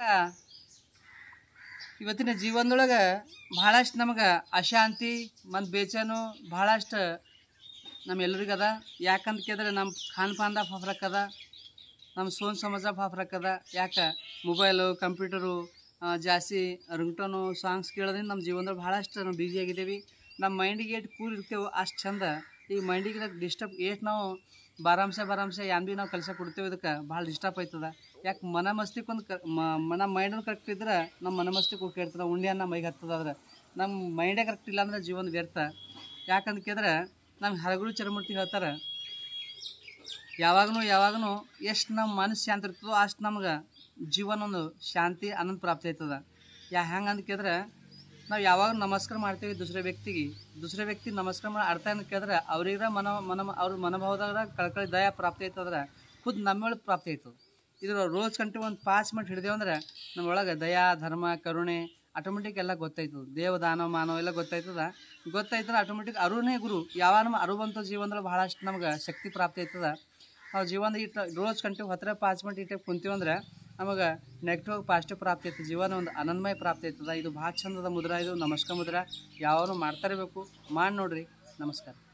ಇವತ್ತಿನ ಜೀವನದೊಳಗೆ ಭಾಳಷ್ಟು ನಮಗೆ ಅಶಾಂತಿ ಮತ್ತು ಬೇಚೇನು ಭಾಳಷ್ಟು ನಮ್ಮೆಲ್ಲರಿಗೂ ಅದ ಯಾಕಂತ ಕೇಳಿದ್ರೆ ನಮ್ಮ ಖಾನ್ ಪಾನ್ದಾಗ ಫಫರಕ್ ಅದ ನಮ್ಮ ಸೋನ್ ಸಮಾಜ ಫಫರಕ್ ಅದ ಯಾಕೆ ಮೊಬೈಲು ಕಂಪ್ಯೂಟರು ಆ, ಜಾಸ್ತಿ ರಿಂಗ್ಟೋನು ಸಾಂಗ್ಸ್ ಕೇಳೋದ್ರಿಂದ ನಮ್ಮ ಜೀವನದಾಗ ಭಾಳಷ್ಟು ನಾವು ಬ್ಯುಸಿ ಆಗಿದ್ದೀವಿ ನಮ್ಮ ಮೈಂಡಿಗೆ ಎಷ್ಟು ಕೂಲ್ ಇರ್ತೇವೆ ಅಷ್ಟು ಚಂದ ಈ ಮೈಂಡಿಗೆ ಡಿಸ್ಟರ್ಬ್ ಎಷ್ಟು ನಾವು ಬಾರಾಂಶ ಬಾರಾಂಶ ಏನ್ ಭೀ ನಾವು ಕೆಲಸ ಕೊಡ್ತೇವೆ ಇದಕ್ಕೆ ಭಾಳ ಡಿಸ್ಟರ್ಬ್ ಆಯ್ತದ ಯಾಕೆ ಮನ ಮಸ್ತಿಗೊಂದು ಕ ನಮ್ಮ ಮೈಂಡ್ ಕರೆಕ್ಟ್ ಇದ್ರೆ ನಮ್ಮ ಮನ ಮಸ್ತಿಗೆ ಕೇಳ್ತದೆ ಉಂಡೆ ಅನ್ನ ಮೈಗೆ ಹತ್ತದ ಆದ್ರೆ ನಮ್ಮ ಮೈಂಡೇ ಕರೆಕ್ಟ್ ಇಲ್ಲ ಅಂದ್ರೆ ಜೀವನ ವ್ಯರ್ಥ ಯಾಕಂತ ಕೇಳಿದ್ರೆ ನಮ್ಮ ಹರಗುರು ಚರಮೂರ್ತಿ ಹೇಳ್ತಾರೆ ಯಾವಾಗಲೂ ಯಾವಾಗಲೂ ಎಷ್ಟು ನಮ್ಮ ಮನಸ್ಸು ಶಾಂತಿ ಇರ್ತದೋ ಅಷ್ಟು ನಮ್ಗೆ ಜೀವನ ಒಂದು ಶಾಂತಿ ಆನಂದ ಪ್ರಾಪ್ತಿ ಆಯ್ತದ ಯಾ ಹೆಂಗೆ ಅಂತ ಕೇಳಿದ್ರೆ ನಾವು ಯಾವಾಗ ನಮಸ್ಕಾರ ಮಾಡ್ತೀವಿ ದುಸರೆ ವ್ಯಕ್ತಿಗೆ ದುಸರೆ ವ್ಯಕ್ತಿ ನಮಸ್ಕಾರ ಮಾಡೋ ಅರ್ಥ ಏನು ಕೇಳಿದ್ರೆ ಅವ್ರಿಗೆ ಮನ ಮನ ಅವ್ರ ಮನೋಭಾವದಾಗ ಕಳ್ಕಳಿ ದಯ ಪ್ರಾಪ್ತಿ ಆಯ್ತಂದ್ರೆ ಖುದ್ ನಮ್ಮೊಳಗೆ ಪ್ರಾಪ್ತಿ ಆಯ್ತದ ಇದ್ರ ರೋಜ್ ಕಂಟಿ ಒಂದು ಪಾಸ್ ಮಿನಿಟ್ ಹಿಡಿದೇವು ಅಂದ್ರೆ ನಮ್ಮೊಳಗೆ ದಯಾ ಧರ್ಮ ಕರುಣೆ ಆಟೋಮೆಟಿಕ್ ಎಲ್ಲ ಗೊತ್ತಾಯ್ತದ ದೇವ ದಾನವ ಮಾನವ ಎಲ್ಲ ಗೊತ್ತಾಯ್ತದ ಗೊತ್ತಾಯ್ತದ ಆಟೋಮೆಟಿಕ್ ಅರುನೇ ಗುರು ಯಾವಾಗ ನಮ್ಮ ಅರುವಂಥ ಜೀವನದಲ್ಲಿ ಭಾಳಷ್ಟು ನಮ್ಗೆ ಶಕ್ತಿ ಪ್ರಾಪ್ತಿ ಆಯ್ತದ ನಾವು ಜೀವನದ ಇಟ್ಟು ರೋಜ್ ಕಂಟಿನ್ಯೂ ಹತ್ತಿರ ಪಾಂಚ್ ಮಿನಿಟ್ ಇಟ್ಟು ಕುಂತೀವಿ ಅಂದ್ರೆ ನಮಗೆ ನೆಗೆಟಿವ್ ಪಾಸಿಟಿವ್ ಪ್ರಾಪ್ತಿ ಆಯ್ತದೆ ಜೀವನ ಒಂದು ಆನಂದಮಯ ಪ್ರಾಪ್ತಿ ಆಯ್ತದ ಇದು ಭಾಳ ಚಂದದ ಮುದ್ರಾ ಇದು ನಮಸ್ಕಾರ ಮುದ್ರಾ ಯಾವಾಗಲೂ ಮಾಡ್ತಾ ಇರಬೇಕು ಮಾಡಿ ನೋಡ್ರಿ ನಮಸ್ಕಾರ